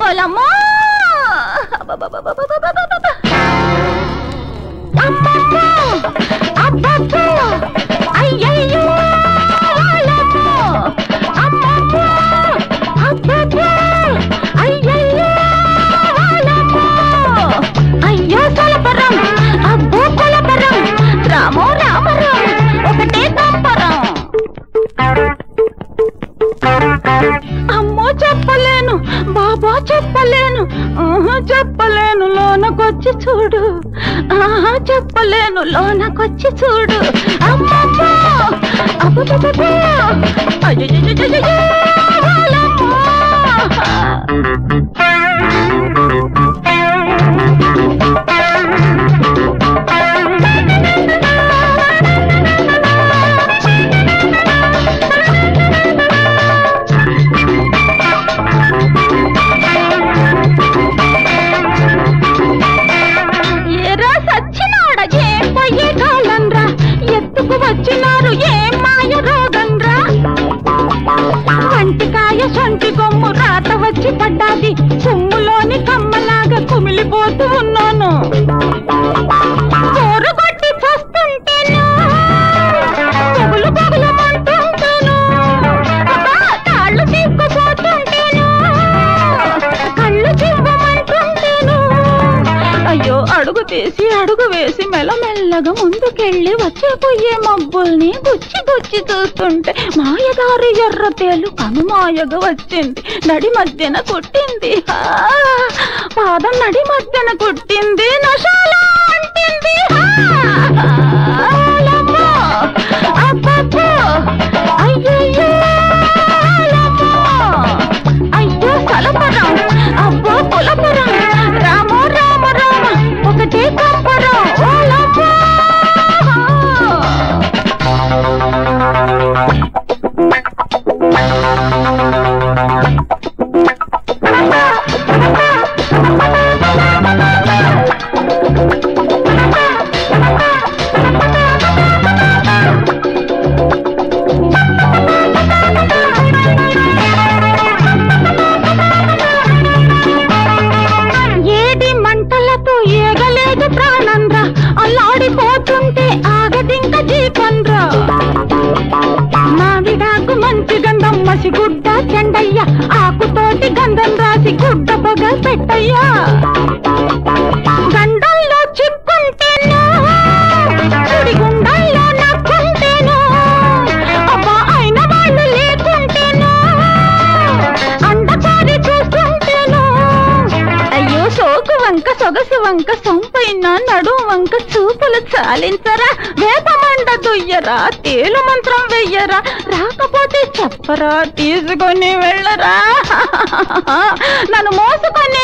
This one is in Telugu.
పొలమ్మో అబ్బబ్బబ్బబ్బబ్బబ్బబ్బబ్బ. అమ్మమ్మో! అబ్బబ్బో! అయ్యయ్యో! వాళ్ళమ్మో! అమ్మమ్మో! అబ్బబ్బో! అయ్యయ్యో! వాళ్ళమ్మో! అయ్యో సలపరం అబ్బో కొలపరం రామో రామరం ఒకటే తంపరం అమ్మో చెప్పలేను బాబా చెప్పలేను ఆహా చెప్పలేను లోనకొచ్చి చూడు ఆహా చెప్పలేను లోనకొచ్చి చూడు అమ్మమ్మో అబ్బబ్బబ్బబ్బో! అయ్యయ్యయ్యయ్యయ్యో! వాళ్ళమ్మో! ఏరా సచ్చినాడ ఏం పోయే కాలంరా ఎత్తుకు వచ్చినారు ఏం మాయ రోగంరా వంటికాయ సొంటి కొమ్ము రాత వచ్చి పడ్డాది కుమ్ములోని కమ్మలాగా కుమిలిపోతూ ఉన్నాను కూర కొట్టి చస్తుంటేను పొగులు పొగులమంటుంటేను అబ్బా, తాళ్ళు తీసుకుపోతుంటేను కళ్ళు చివ్వమంటుంటేను అయ్యో అడుగు తీసి అడుగు వేసి మెల్లమెల్లగా ముందుకెళ్ళి వచ్చేపోయే మబ్బుల్ని గుచ్చి గుచ్చి చూస్తుంటే మాయదారి ఎర్ర తేలు కనుమాయగా వచ్చింది నడి మధ్యన కొట్టింది ఆ, పాదం నడి మధ్యన కొట్టింది నశాల అంటింది ఆ, ఆలమ్మో, అబ్బబ్బో, అయ్యయ్యో, ఆలమ్మో. అయ్యో కలపరం అబ్బో కులపరం రామో రామ రామ ఒకటే కంపరం ఓలమ్మో ఏడి మంటలతో ఏగలేదు ప్రాణంరా అల్లాడిపోతుంటే ఆగదింక జీపండ్రా మావిడాకు మంచి గంధం మసిగుడ్డ చెండయ్య ఆకుతోటి గంధం రాసి గుడ్డ పొగ పెట్టయ్యా గండంలో చిక్కుంటేను సుడిగుండంలో నక్కుంటేను అబ్బా అయిన వాళ్ళు లేకుంటేను అండకారి చూస్తుంటేను అయ్యో సోకు వంక సొగసు వంక సొంపైన నడు వంక చూపులు చాలించరా వేపమండ దుయ్యరా తేలు మంత్రం వెయ్యరా రాకపోతే చెప్పరా తీసుకొని వెళ్ళరా నన్ను మోసుకొని